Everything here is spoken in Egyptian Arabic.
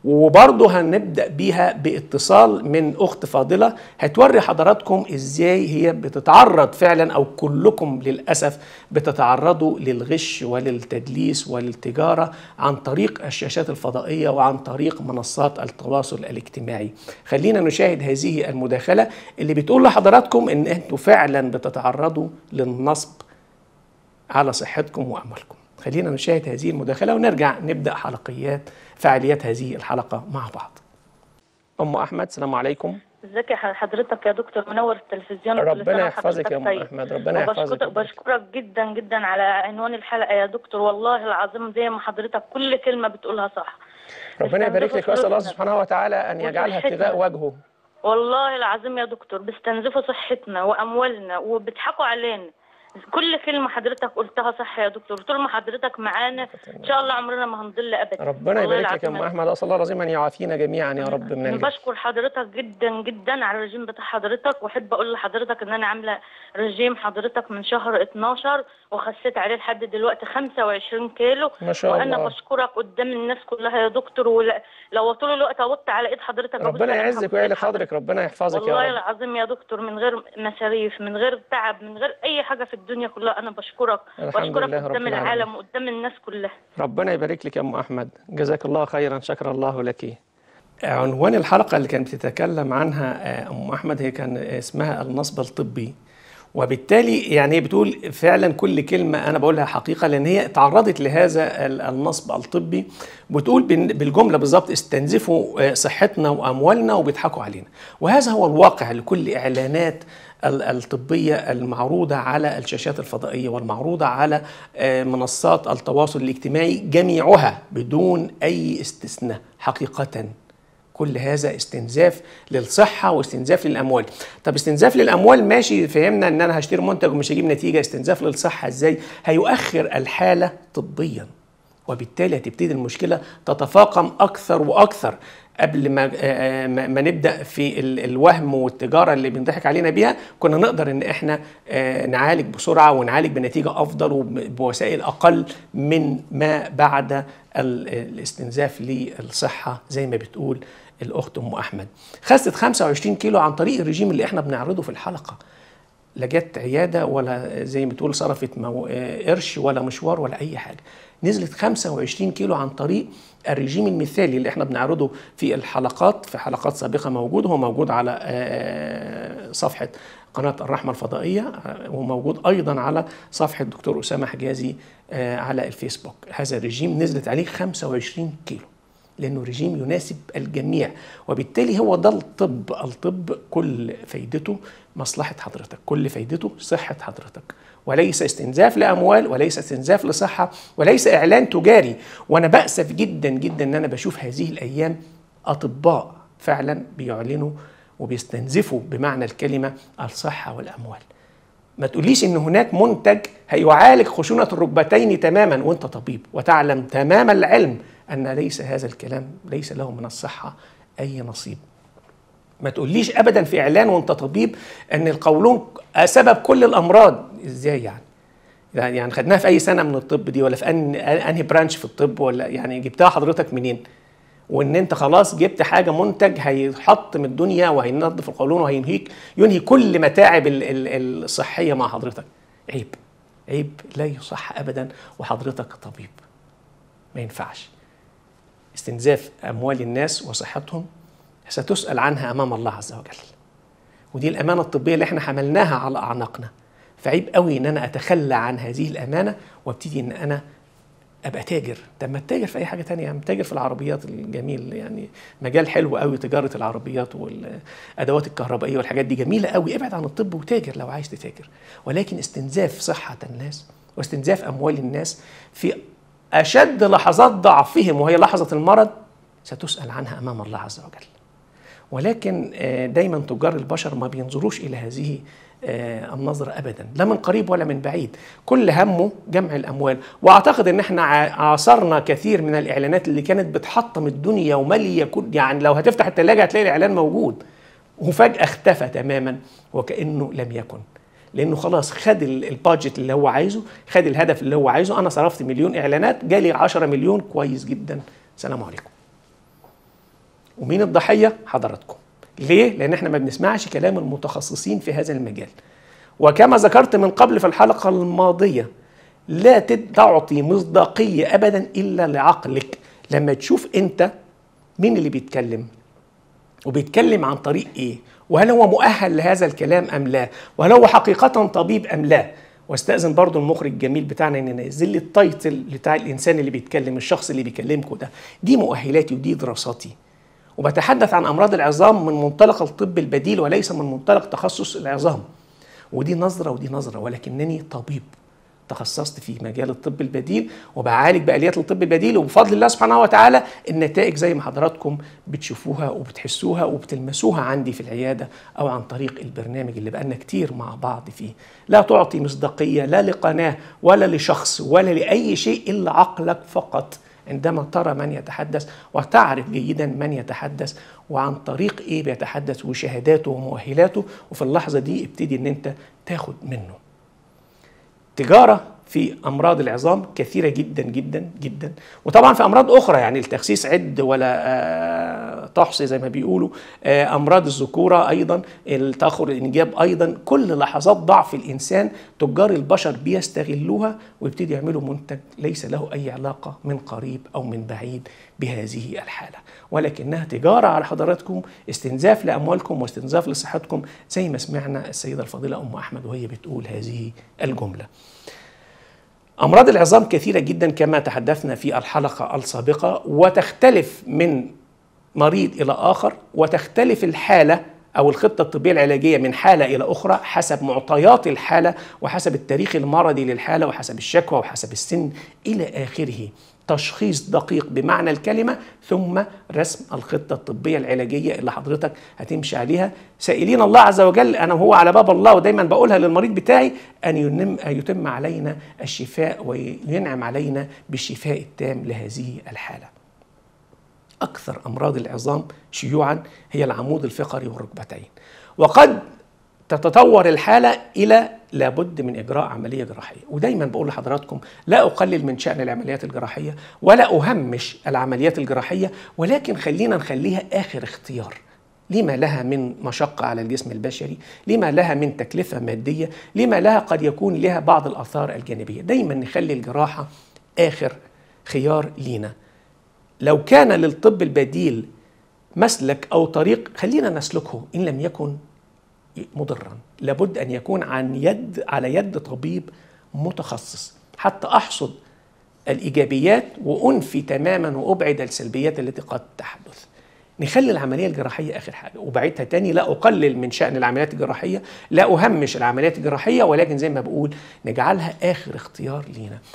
وبرضه هنبدا بيها باتصال من اخت فاضله هتوري حضراتكم ازاي هي بتتعرض فعلا او كلكم للاسف بتتعرضوا للغش وللتدليس وللتجاره عن طريق الشاشات الفضائيه وعن طريق منصات التواصل الاجتماعي. خلينا نشاهد هذه المداخله اللي بتقول لحضراتكم ان انتم فعلا بتتعرضوا للنصب على صحتكم واموالكم. خلينا نشاهد هذه المداخله ونرجع نبدا حلقيات فعاليات هذه الحلقه مع بعض. ام احمد السلام عليكم. ازيك يا حضرتك يا دكتور منور التلفزيون كل ربنا سنة يحفظك يا ام وحضرتك طيب. احمد ربنا يحفظك وبشكرك بشكرك جدا جدا على عنوان الحلقه يا دكتور والله العظيم زي ما حضرتك كل كلمه بتقولها صح ربنا يبارك لك واسال الله فلوسنا. سبحانه وتعالى ان يجعلها وصحتنا. ابتغاء وجهه. والله العظيم يا دكتور بيستنزفوا صحتنا واموالنا وبيضحكوا علينا كل كلمه حضرتك قلتها صح يا دكتور طول ما حضرتك معانا ان شاء الله عمرنا ما هنضل ابدا ربنا والله يبارك لك يا ام العظيم احمد اسال الله العظيم ان يعافينا جميعا يا رب من الجهل. بشكر حضرتك جدا جدا على الرجيم بتاع حضرتك واحب اقول لحضرتك ان انا عامله رجيم حضرتك من شهر 12 وخسيت عليه لحد دلوقتي 25 كيلو ما شاء وانا الله. بشكرك قدام الناس كلها يا دكتور ولو طول الوقت ابط على ايد حضرتك أبص ربنا على يعزك ويعلي قدرك ربنا يحفظك والله يا رب. العظيم يا دكتور من غير مصاريف من غير تعب من غير اي حاجه في الدنيا كلها انا بشكرك الحمد بشكرك لله رب قدام العالمين. العالم وقدام الناس كلها ربنا يبارك لك يا ام احمد جزاك الله خيرا شكر الله لك عنوان الحلقه اللي كانت بتتكلم عنها آه، ام احمد هي كان اسمها النصب الطبي وبالتالي يعني هي بتقول فعلا كل كلمه انا بقولها حقيقه لان هي تعرضت لهذا ال- النصب الطبي بتقول بن- بالجمله بالظبط استنزفوا آه، صحتنا واموالنا وبيضحكوا علينا وهذا هو الواقع لكل اعلانات ال- الطبيه المعروضه على الشاشات الفضائيه والمعروضه على آه، منصات التواصل الاجتماعي جميعها بدون اي استثناء حقيقه كل هذا استنزاف للصحة واستنزاف للأموال طب استنزاف للأموال ماشي فهمنا أن أنا هشتري منتج ومش هجيب نتيجة استنزاف للصحة إزاي هيؤخر الحالة طبيا وبالتالي هتبتدي المشكلة تتفاقم أكثر وأكثر قبل ما آه، ما ما نبدا في ال- الوهم والتجاره اللي بنضحك علينا بيها كنا نقدر ان احنا آه، نعالج بسرعه ونعالج بنتيجه افضل وبوسائل اقل من ما بعد ال- الاستنزاف للصحه زي ما بتقول الاخت ام احمد خست 25 كيلو عن طريق الرجيم اللي احنا بنعرضه في الحلقه لا جت عياده ولا زي ما بتقول صرفت مو... آه، قرش ولا مشوار ولا اي حاجه نزلت 25 كيلو عن طريق الرجيم المثالي اللي احنا بنعرضه في الحلقات في حلقات سابقه موجود هو موجود على آه، صفحه قناه الرحمه الفضائيه آه، وموجود ايضا على صفحه دكتور اسامه حجازي آه، على الفيسبوك هذا الرجيم نزلت عليه 25 كيلو لانه رجيم يناسب الجميع وبالتالي هو ده الطب الطب كل فايدته مصلحه حضرتك كل فايدته صحه حضرتك وليس استنزاف لاموال وليس استنزاف لصحه وليس اعلان تجاري وانا باسف جدا جدا ان انا بشوف هذه الايام اطباء فعلا بيعلنوا وبيستنزفوا بمعنى الكلمه الصحه والاموال ما تقوليش ان هناك منتج هيعالج خشونه الركبتين تماما وانت طبيب وتعلم تمام العلم ان ليس هذا الكلام ليس له من الصحه اي نصيب ما تقوليش ابدا في اعلان وانت طبيب ان القولون سبب كل الامراض ازاي يعني يعني يعني خدناها في اي سنه من الطب دي ولا في أن انهي برانش في الطب ولا يعني جبتها حضرتك منين وان انت خلاص جبت حاجه منتج هيحطم الدنيا وهينظف القولون وهينهيك ينهي كل متاعب ال- ال- الصحيه مع حضرتك عيب عيب لا يصح ابدا وحضرتك طبيب ما ينفعش استنزاف اموال الناس وصحتهم ستسال عنها امام الله عز وجل ودي الامانه الطبيه اللي احنا حملناها على اعناقنا فعيب قوي ان انا اتخلى عن هذه الامانه وابتدي ان انا ابقى تاجر طب ما التاجر في اي حاجه تانية يعني تاجر في العربيات الجميل يعني مجال حلو قوي تجاره العربيات والادوات الكهربائيه والحاجات دي جميله قوي ابعد عن الطب وتاجر لو عايز تتاجر ولكن استنزاف صحه الناس واستنزاف اموال الناس في اشد لحظات ضعفهم وهي لحظه المرض ستسال عنها امام الله عز وجل ولكن آه، دايما تجار البشر ما بينظروش الى هذه آه، النظرة أبدا لا من قريب ولا من بعيد كل همه جمع الأموال وأعتقد أن احنا ع- عاصرنا كثير من الإعلانات اللي كانت بتحطم الدنيا ومالية كل يعني لو هتفتح الثلاجة هتلاقي الإعلان موجود وفجأة اختفى تماما وكأنه لم يكن لانه خلاص خد ال- البادجت اللي هو عايزه خد الهدف اللي هو عايزه انا صرفت مليون اعلانات جالي 10 مليون كويس جدا سلام عليكم ومين الضحيه حضراتكم ليه لان احنا ما بنسمعش كلام المتخصصين في هذا المجال وكما ذكرت من قبل في الحلقه الماضيه لا تعطي مصداقيه ابدا الا لعقلك لما تشوف انت مين اللي بيتكلم وبيتكلم عن طريق ايه وهل هو مؤهل لهذا الكلام ام لا وهل هو حقيقه طبيب ام لا واستاذن برضو المخرج الجميل بتاعنا ان ينزل لي التايتل بتاع الانسان اللي بيتكلم الشخص اللي بيكلمكم ده دي مؤهلاتي ودي دراساتي وبتحدث عن امراض العظام من منطلق الطب البديل وليس من منطلق تخصص العظام ودي نظره ودي نظره ولكنني طبيب تخصصت في مجال الطب البديل وبعالج باليات الطب البديل وبفضل الله سبحانه وتعالى النتائج زي ما حضراتكم بتشوفوها وبتحسوها وبتلمسوها عندي في العياده او عن طريق البرنامج اللي بقالنا كتير مع بعض فيه لا تعطي مصداقيه لا لقناه ولا لشخص ولا لاي شيء الا عقلك فقط عندما ترى من يتحدث وتعرف جيدا من يتحدث وعن طريق ايه بيتحدث وشهاداته ومؤهلاته وفي اللحظه دي ابتدي ان انت تاخد منه تجاره في امراض العظام كثيره جدا جدا جدا وطبعا في امراض اخرى يعني التخسيس عد ولا تحصي زي ما بيقولوا امراض الذكوره ايضا التاخر الانجاب ايضا كل لحظات ضعف الانسان تجار البشر بيستغلوها ويبتدي يعملوا منتج ليس له اي علاقه من قريب او من بعيد بهذه الحاله ولكنها تجاره على حضراتكم استنزاف لاموالكم واستنزاف لصحتكم زي ما سمعنا السيده الفاضله ام احمد وهي بتقول هذه الجمله امراض العظام كثيره جدا كما تحدثنا في الحلقه السابقه وتختلف من مريض الى اخر وتختلف الحاله او الخطه الطبيه العلاجيه من حاله الى اخرى حسب معطيات الحاله وحسب التاريخ المرضي للحاله وحسب الشكوى وحسب السن الى اخره تشخيص دقيق بمعنى الكلمه ثم رسم الخطه الطبيه العلاجيه اللي حضرتك هتمشي عليها سائلين الله عز وجل انا وهو على باب الله ودايما بقولها للمريض بتاعي ان ينم يتم علينا الشفاء وينعم علينا بالشفاء التام لهذه الحاله. اكثر امراض العظام شيوعا هي العمود الفقري والركبتين وقد تتطور الحاله الى لابد من اجراء عمليه جراحيه ودايما بقول لحضراتكم لا اقلل من شان العمليات الجراحيه ولا اهمش العمليات الجراحيه ولكن خلينا نخليها اخر اختيار لما لها من مشقة على الجسم البشري لما لها من تكلفة مادية لما لها قد يكون لها بعض الآثار الجانبية دايما نخلي الجراحة آخر خيار لينا لو كان للطب البديل مسلك أو طريق خلينا نسلكه إن لم يكن مضرا لابد ان يكون عن يد على يد طبيب متخصص حتى احصد الايجابيات وانفي تماما وابعد السلبيات التي قد تحدث نخلي العمليه الجراحيه اخر حاجه وبعدها تاني لا اقلل من شان العمليات الجراحيه لا اهمش العمليات الجراحيه ولكن زي ما بقول نجعلها اخر اختيار لينا